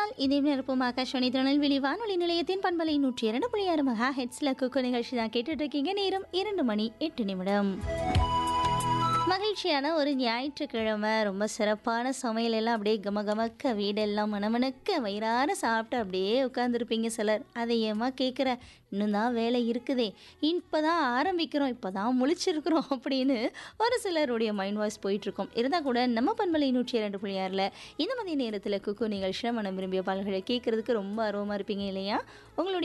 இணைந்திருந்தால் இதே நிரப்பும் ஆகாஷவாணி திருநெல்வேலி வானொலி நிலையத்தின் பண்பலை நூற்றி இரண்டு புள்ளி ஆறு மகா ஹெட்ஸ்ல குக்கு நிகழ்ச்சி தான் கேட்டுட்டு இருக்கீங்க நேரம் இரண்டு மணி எட்டு நிமிடம் மகிழ்ச்சியான ஒரு ஞாயிற்றுக்கிழமை ரொம்ப சிறப்பான சமையல் எல்லாம் அப்படியே கம கமக்க வீடெல்லாம் மணமணக்க வயிறார சாப்பிட்டு அப்படியே உட்காந்துருப்பீங்க சிலர் அதை ஏமா கேட்குற இன்னும் தான் வேலை இருக்குதே இப்போ தான் ஆரம்பிக்கிறோம் இப்போ தான் முழிச்சிருக்கிறோம் அப்படின்னு ஒரு சிலருடைய மைண்ட் வாய்ஸ் போயிட்டுருக்கோம் இருந்தால் கூட நம்ம பண்பலை நூற்றி இரண்டு புள்ளி ஆறில் இந்த மதிய நேரத்தில் குக்கு நிகழ்ச்சியில் மனம் விரும்பிய பாடல்களை கேட்குறதுக்கு ரொம்ப ஆர்வமாக இருப்பீங்க இல்லையா உங்களுடைய